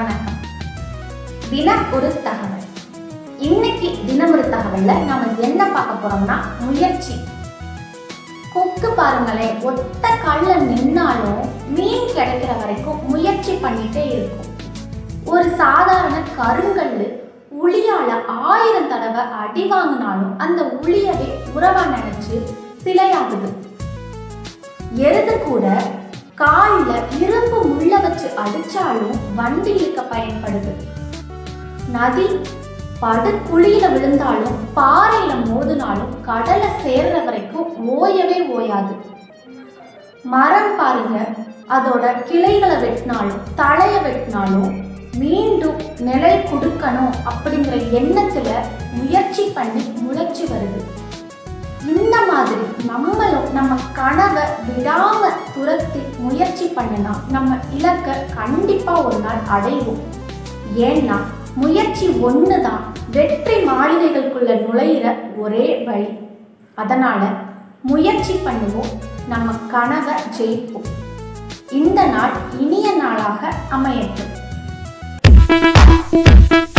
வணக்கம் தினம் ஒரு தகவல் இன்னைக்கு தினம் ஒரு தகவல்ல நாம என்ன பார்க்க போறோம்னா முயற்சி கொக்கு பாருங்களேன் ஒத்த கால்ல நின்னாலும் மீன் கிடைக்கிற வரைக்கும் முயற்சி பண்ணிட்டே இருக்கும் ஒரு சாதாரண கருங்கல்லு உளியால ஆயிரம் தடவை அடி வாங்கினாலும் அந்த உளியவே உறவா நினைச்சு சிலையாகுது எருது கூட கால்ல இரும்பு முள்ள வச்சு அடிச்சாலும் வண்டி இழுக்க பயன்படுது நதி படுகுழியில விழுந்தாலும் பாறையில மோதினாலும் கடலை சேர்ற வரைக்கும் ஓயவே ஓயாது மரம் பாருங்க அதோட கிளைகளை வெட்டினாலும் தலைய வெட்டினாலும் மீண்டும் நிழல் கொடுக்கணும் அப்படிங்கிற எண்ணத்துல முயற்சி பண்ணி முளைச்சி வருது இந்த மாதிரி நம்மளும் நம்ம கனவை விடாம துரத்தி முயற்சி பண்ணினா நம்ம இலக்கை கண்டிப்பா ஒரு நாள் அடைவோம் ஏன்னா முயற்சி ஒன்று தான் வெற்றி மாளிகைகளுக்குள்ள நுழையிற ஒரே வழி அதனால முயற்சி பண்ணுவோம் நம்ம கனவை ஜெயிப்போம் இந்த நாள் இனிய நாளாக அமையட்டும்